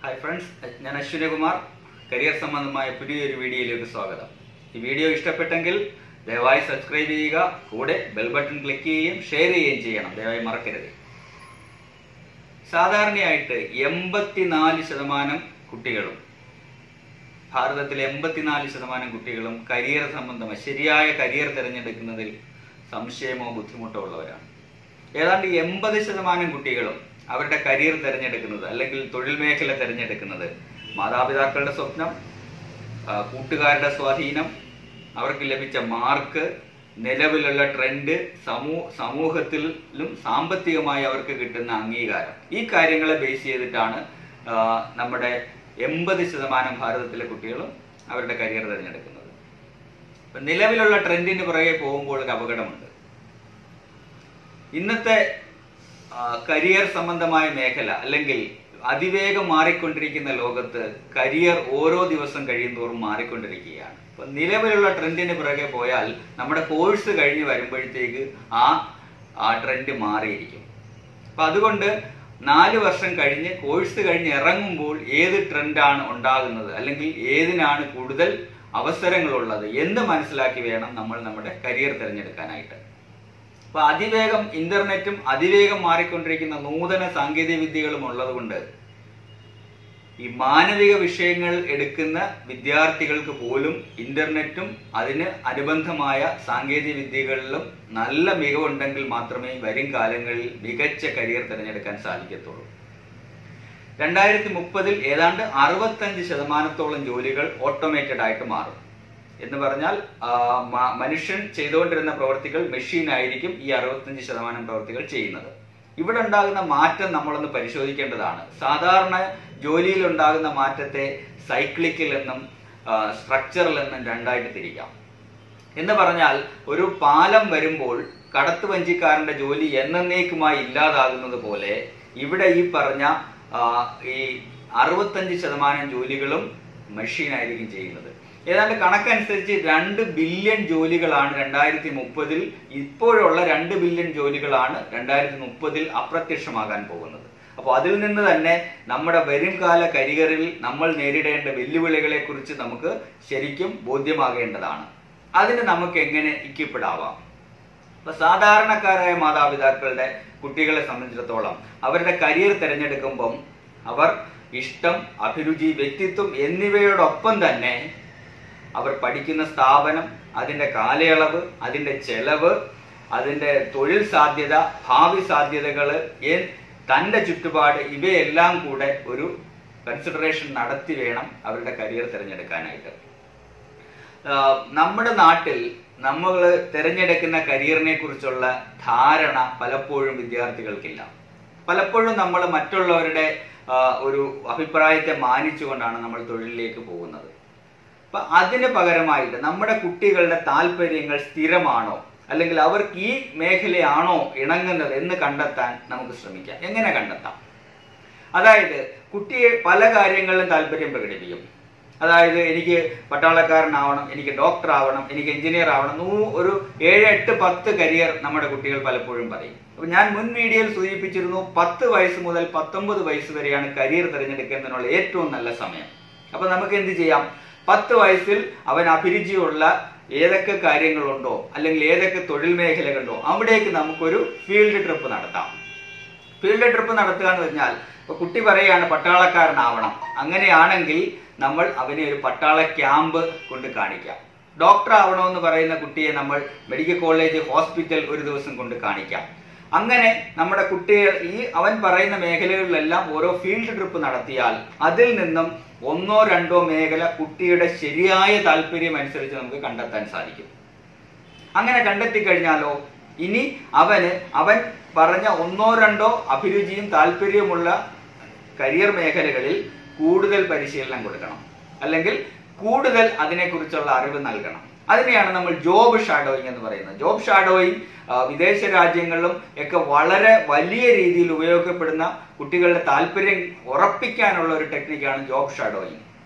hi friends ഞാൻ അശ്വിനകുമാർ career സംബന്ധമായ പുതിയൊരു വീഡിയോയിലേക്ക് സ്വാഗതം ഈ വീഡിയോ ഇഷ്ടപ്പെട്ടെങ്കിൽ ദയവായി സബ്സ്ക്രൈബ് ചെയ്യുക കൂടെ ബെൽ ബട്ടൺ ക്ലിക്ക് ചെയ്യുകയും ഷെയർ ചെയ്യുകയും ചെയ്യണം ദയവായി മറക്കരുത് സാധാരണയായിട്ട് എൺപത്തിനാല് ശതമാനം കുട്ടികളും ഭാരതത്തിലെ എൺപത്തിനാല് ശതമാനം കുട്ടികളും കരിയർ സംബന്ധമായ ശരിയായ കരിയർ തിരഞ്ഞെടുക്കുന്നതിൽ സംശയമോ ബുദ്ധിമുട്ടോ ഉള്ളവരാണ് ഏതാണ്ട് എൺപത് ശതമാനം കുട്ടികളും അവരുടെ കരിയർ തിരഞ്ഞെടുക്കുന്നത് അല്ലെങ്കിൽ തൊഴിൽ മേഖല തിരഞ്ഞെടുക്കുന്നത് മാതാപിതാക്കളുടെ സ്വപ്നം ആ, കൂട്ടുകാരുടെ സ്വാധീനം അവർക്ക് ലഭിച്ച മാർക്ക് നിലവിലുള്ള ട്രെൻഡ് സമൂ സമൂഹത്തിലും സാമ്പത്തികമായി അവർക്ക് കിട്ടുന്ന അംഗീകാരം ഈ കാര്യങ്ങളെ ബേസ് ചെയ്തിട്ടാണ് ആ, നമ്മുടെ എൺപത് ശതമാനം ഭാരതത്തിലെ കുട്ടികളും അവരുടെ കരിയർ തിരഞ്ഞെടുക്കുന്നത് അപ്പൊ നിലവിലുള്ള ട്രെൻഡിന് പുറകെ പോകുമ്പോൾ ഒരു അപകടമുണ്ട് ഇന്നത്തെ ആ, കരിയർ സംബന്ധമായ മേഖല അല്ലെങ്കിൽ അതിവേഗം മാറിക്കൊണ്ടിരിക്കുന്ന ലോകത്ത് കരിയർ ഓരോ ദിവസം കഴിയുന്തോറും മാറിക്കൊണ്ടിരിക്കുകയാണ് അപ്പൊ നിലവിലുള്ള ട്രെൻഡിന് പിറകെ പോയാൽ നമ്മുടെ കോഴ്സ് കഴിഞ്ഞ് വരുമ്പോഴത്തേക്ക് ആ ആ ട്രെൻഡ് മാറിയിരിക്കും അപ്പൊ അതുകൊണ്ട് നാല് വർഷം കഴിഞ്ഞ് കോഴ്സ് കഴിഞ്ഞ് ഇറങ്ങുമ്പോൾ ഏത് ട്രെൻഡാണ് ഉണ്ടാകുന്നത് അല്ലെങ്കിൽ ഏതിനാണ് കൂടുതൽ അവസരങ്ങളുള്ളത് എന്ന് മനസ്സിലാക്കി വേണം നമ്മൾ നമ്മുടെ കരിയർ തിരഞ്ഞെടുക്കാനായിട്ട് അപ്പൊ അതിവേഗം ഇന്റർനെറ്റും അതിവേഗം മാറിക്കൊണ്ടിരിക്കുന്ന നൂതന സാങ്കേതിക വിദ്യകളും ഉള്ളതുകൊണ്ട് ഈ മാനവിക വിഷയങ്ങൾ എടുക്കുന്ന വിദ്യാർത്ഥികൾക്ക് പോലും ഇന്റർനെറ്റും അതിന് അനുബന്ധമായ സാങ്കേതിക വിദ്യകളിലും നല്ല മികവുണ്ടെങ്കിൽ മാത്രമേ വരും കാലങ്ങളിൽ മികച്ച കരിയർ തിരഞ്ഞെടുക്കാൻ സാധിക്കത്തുള്ളൂ രണ്ടായിരത്തി മുപ്പതിൽ ഏതാണ്ട് അറുപത്തഞ്ച് ശതമാനത്തോളം ജോലികൾ ഓട്ടോമേറ്റഡ് ആയിട്ട് മാറും എന്ന് പറഞ്ഞാൽ ആ, മ- മനുഷ്യൻ ചെയ്തുകൊണ്ടിരുന്ന പ്രവർത്തികൾ മെഷീൻ ആയിരിക്കും ഈ അറുപത്തഞ്ച് ശതമാനം പ്രവർത്തികൾ ചെയ്യുന്നത് ഇവിടെ ഉണ്ടാകുന്ന മാറ്റം നമ്മളൊന്ന് പരിശോധിക്കേണ്ടതാണ് സാധാരണ ജോലിയിൽ ഉണ്ടാകുന്ന മാറ്റത്തെ സൈക്ലിക്കൽ എന്നും സ്ട്രക്ചറൽ എന്നും രണ്ടായിട്ട് തിരിക്കാം എന്ന് പറഞ്ഞാൽ ഒരു പാലം വരുമ്പോൾ കടത്ത് വഞ്ചിക്കാരന്റെ ജോലി എന്നേക്കുമായി ഇല്ലാതാകുന്നത് പോലെ ഇവിടെ ഈ പറഞ്ഞ ആ, ഈ അറുപത്തഞ്ച് ശതമാനം ജോലികളും മെഷീൻ ആയിരിക്കും ചെയ്യുന്നത് ഏതാണ്ട് കണക്കനുസരിച്ച് രണ്ട് ബില്യൺ ജോലികളാണ് രണ്ടായിരത്തി മുപ്പതിൽ ഇപ്പോഴുള്ള രണ്ട് ബില്യൺ ജോലികളാണ് രണ്ടായിരത്തി മുപ്പതിൽ അപ്രത്യക്ഷമാകാൻ പോകുന്നത് അപ്പോൾ അതിൽ നിന്ന് തന്നെ നമ്മുടെ വരും കാല കരിയറിൽ നമ്മൾ നേരിടേണ്ട വെല്ലുവിളികളെ കുറിച്ച് നമുക്ക് ശരിക്കും ബോധ്യമാകേണ്ടതാണ് അതിന് നമുക്ക് എങ്ങനെ ഇക്വിപ്പിടാവാം അപ്പൊ സാധാരണക്കാരായ മാതാപിതാക്കളുടെ കുട്ടികളെ സംബന്ധിച്ചിടത്തോളം അവരുടെ കരിയർ തിരഞ്ഞെടുക്കുമ്പം അവർ ഇഷ്ടം അഭിരുചി വ്യക്തിത്വം എന്നിവയോടൊപ്പം തന്നെ അവർ പഠിക്കുന്ന സ്ഥാപനം അതിന്റെ കാലയളവ് അതിന്റെ ചെലവ് അതിന്റെ തൊഴിൽ സാധ്യത ഭാവി സാധ്യതകള് എൻ- തന്റെ ചുറ്റുപാട് ഇവയെല്ലാം കൂടെ ഒരു കൺസിഡറേഷൻ നടത്തി വേണം അവരുടെ കരിയർ തിരഞ്ഞെടുക്കാനായിട്ട് ആഹ് നമ്മുടെ നാട്ടിൽ നമ്മൾ തിരഞ്ഞെടുക്കുന്ന കരിയറിനെ കുറിച്ചുള്ള ധാരണ പലപ്പോഴും വിദ്യാർത്ഥികൾക്കില്ല പലപ്പോഴും നമ്മൾ മറ്റുള്ളവരുടെ ആഹ് ഒരു അഭിപ്രായത്തെ മാനിച്ചുകൊണ്ടാണ് നമ്മൾ തൊഴിലിലേക്ക് പോകുന്നത് അപ്പൊ അതിന് പകരമായിട്ട് നമ്മുടെ കുട്ടികളുടെ താല്പര്യങ്ങൾ സ്ഥിരമാണോ അല്ലെങ്കിൽ അവർക്ക് ഈ മേഖലയാണോ ഇണങ്ങുന്നത് എന്ന് കണ്ടെത്താൻ നമുക്ക് ശ്രമിക്കാം എങ്ങനെ കണ്ടെത്താം അതായത് കുട്ടിയെ പല കാര്യങ്ങളിലും താല്പര്യം പ്രകടിപ്പിക്കും അതായത് എനിക്ക് പട്ടാളക്കാരനാവണം എനിക്ക് ഡോക്ടർ ആവണം എനിക്ക് എഞ്ചിനീയർ ആവണം നൂ- ഒരു ഏഴ് എട്ട് പത്ത് കരിയർ നമ്മുടെ കുട്ടികൾ പലപ്പോഴും പറയും അപ്പൊ ഞാൻ മുൻ വീഡിയോയിൽ സൂചിപ്പിച്ചിരുന്നു പത്ത് വയസ്സ് മുതൽ പത്തൊമ്പത് വയസ്സ് വരെയാണ് കരിയർ തിരഞ്ഞെടുക്കുന്നതിനുള്ള ഏറ്റവും നല്ല സമയം അപ്പൊ നമുക്ക് എന്ത് ചെയ്യാം പത്ത് വയസ്സിൽ അവൻ അഭിരുചിയുള്ള ഏതൊക്കെ കാര്യങ്ങളുണ്ടോ അല്ലെങ്കിൽ ഏതൊക്കെ തൊഴിൽ മേഖലകളുണ്ടോ അവിടേക്ക് നമുക്കൊരു ഫീൽഡ് ട്രിപ്പ് നടത്താം ഫീൽഡ് ട്രിപ്പ് നടത്തുക എന്ന് പറഞ്ഞാൽ ഇപ്പൊ കുട്ടി പറയുകയാണ് പട്ടാളക്കാരനാവണം അങ്ങനെയാണെങ്കിൽ നമ്മൾ അവനെ ഒരു പട്ടാള ക്യാമ്പ് കൊണ്ട് കാണിക്കാം ഡോക്ടർ ആവണമെന്ന് പറയുന്ന കുട്ടിയെ നമ്മൾ മെഡിക്കൽ കോളേജ് ഹോസ്പിറ്റൽ ഒരു ദിവസം കൊണ്ട് കാണിക്കാം അങ്ങനെ നമ്മുടെ കുട്ടികൾ ഈ അവൻ പറയുന്ന മേഖലകളിലെല്ലാം ഓരോ ഫീൽഡ് ട്രിപ്പ് നടത്തിയാൽ അതിൽ നിന്നും ഒന്നോ രണ്ടോ മേഖല കുട്ടിയുടെ ശരിയായ താല്പര്യം അനുസരിച്ച് നമുക്ക് കണ്ടെത്താൻ സാധിക്കും അങ്ങനെ കണ്ടെത്തി കഴിഞ്ഞാലോ ഇനി അവന് അവൻ പറഞ്ഞ ഒന്നോ രണ്ടോ അഭിരുചിയും താല്പര്യമുള്ള കരിയർ മേഖലകളിൽ കൂടുതൽ പരിശീലനം കൊടുക്കണം അല്ലെങ്കിൽ കൂടുതൽ അതിനെക്കുറിച്ചുള്ള അറിവ് നൽകണം അതിനെയാണ് നമ്മൾ ജോബ് ഷാഡോയിങ് എന്ന് പറയുന്നത് ജോബ് ഷാഡോയിങ് ആ, വിദേശ രാജ്യങ്ങളിലും ഒക്കെ വളരെ വലിയ രീതിയിൽ ഉപയോഗപ്പെടുന്ന കുട്ടികളുടെ താല്പര്യം ഉറപ്പിക്കാനുള്ള ഒരു ടെക്നിക്കാണ് ജോബ് ഷാഡോയിങ്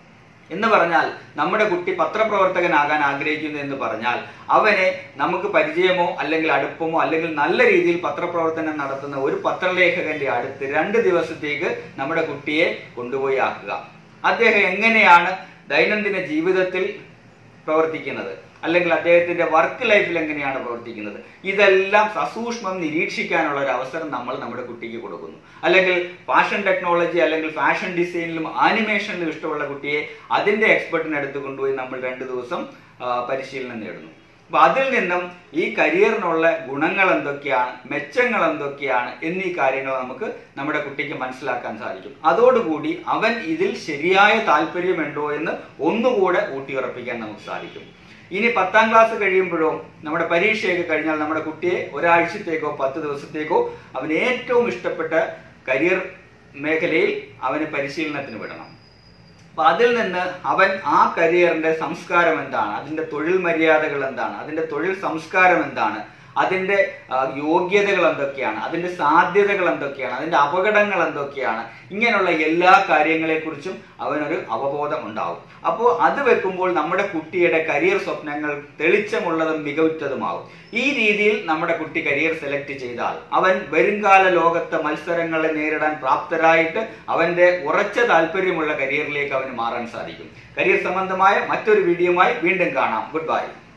എന്ന് പറഞ്ഞാൽ നമ്മുടെ കുട്ടി പത്രപ്രവർത്തകനാകാൻ ആഗ്രഹിക്കുന്നു എന്ന് പറഞ്ഞാൽ അവനെ നമുക്ക് പരിചയമോ അല്ലെങ്കിൽ അടുപ്പമോ അല്ലെങ്കിൽ നല്ല രീതിയിൽ പത്രപ്രവർത്തനം നടത്തുന്ന ഒരു പത്രലേഖകന്റെ അടുത്ത് രണ്ട് ദിവസത്തേക്ക് നമ്മുടെ കുട്ടിയെ കൊണ്ടുപോയി ആക്കുക അദ്ദേഹം എങ്ങനെയാണ് ദൈനംദിന ജീവിതത്തിൽ പ്രവർത്തിക്കുന്നത് അല്ലെങ്കിൽ അദ്ദേഹത്തിന്റെ വർക്ക് ലൈഫിൽ എങ്ങനെയാണ് പ്രവർത്തിക്കുന്നത് ഇതെല്ലാം സസൂക്ഷ്മം നിരീക്ഷിക്കാനുള്ള ഒരു അവസരം നമ്മൾ നമ്മുടെ കുട്ടിക്ക് കൊടുക്കുന്നു അല്ലെങ്കിൽ ഫാഷൻ ടെക്നോളജി അല്ലെങ്കിൽ ഫാഷൻ ഡിസൈനിലും ആനിമേഷനിലും ഇഷ്ടമുള്ള കുട്ടിയെ അതിന്റെ എക്സ്പെർട്ടിനെ അടുത്ത് കൊണ്ടുപോയി നമ്മൾ രണ്ട് ദിവസം ആ, പരിശീലനം നേടുന്നു അപ്പൊ അതിൽ നിന്നും ഈ കരിയറിനുള്ള ഗുണങ്ങൾ എന്തൊക്കെയാണ് മെച്ചങ്ങൾ എന്തൊക്കെയാണ് എന്നീ കാര്യങ്ങൾ നമുക്ക് നമ്മുടെ കുട്ടിക്ക് മനസ്സിലാക്കാൻ സാധിക്കും അതോടുകൂടി അവൻ ഇതിൽ ശരിയായ താല്പര്യമുണ്ടോ എന്ന് ഒന്നുകൂടെ ഊട്ടിയുറപ്പിക്കാൻ നമുക്ക് സാധിക്കും ഇനി പത്താം ക്ലാസ് കഴിയുമ്പോഴോ നമ്മുടെ പരീക്ഷയൊക്കെ കഴിഞ്ഞാൽ നമ്മുടെ കുട്ടിയെ ഒരാഴ്ചത്തേക്കോ പത്ത് ദിവസത്തേക്കോ അവന് ഏറ്റവും ഇഷ്ടപ്പെട്ട കരിയർ മേഖലയിൽ അവന് പരിശീലനത്തിന് വിടണം അപ്പൊ അതിൽ നിന്ന് അവൻ ആ കരിയറിന്റെ സംസ്കാരം എന്താണ് അതിന്റെ തൊഴിൽ മര്യാദകൾ എന്താണ് അതിന്റെ തൊഴിൽ സംസ്കാരം എന്താണ് അതിന്റെ ആ, യോഗ്യതകൾ എന്തൊക്കെയാണ് അതിന്റെ സാധ്യതകൾ എന്തൊക്കെയാണ് അതിന്റെ അപകടങ്ങൾ എന്തൊക്കെയാണ് ഇങ്ങനെയുള്ള എല്ലാ കാര്യങ്ങളെക്കുറിച്ചും അവനൊരു അവബോധം ഉണ്ടാവും അപ്പോൾ അത് വെക്കുമ്പോൾ നമ്മുടെ കുട്ടിയുടെ കരിയർ സ്വപ്നങ്ങൾ തെളിച്ചമുള്ളതും മികവുറ്റതുമാവും ഈ രീതിയിൽ നമ്മുടെ കുട്ടി കരിയർ സെലക്ട് ചെയ്താൽ അവൻ വരുംകാല ലോകത്തെ മത്സരങ്ങളെ നേരിടാൻ പ്രാപ്തരായിട്ട് അവന്റെ ഉറച്ച താല്പര്യമുള്ള കരിയറിലേക്ക് അവന് മാറാൻ സാധിക്കും കരിയർ സംബന്ധമായ മറ്റൊരു വീഡിയോയുമായി വീണ്ടും കാണാം ഗുഡ് ബൈ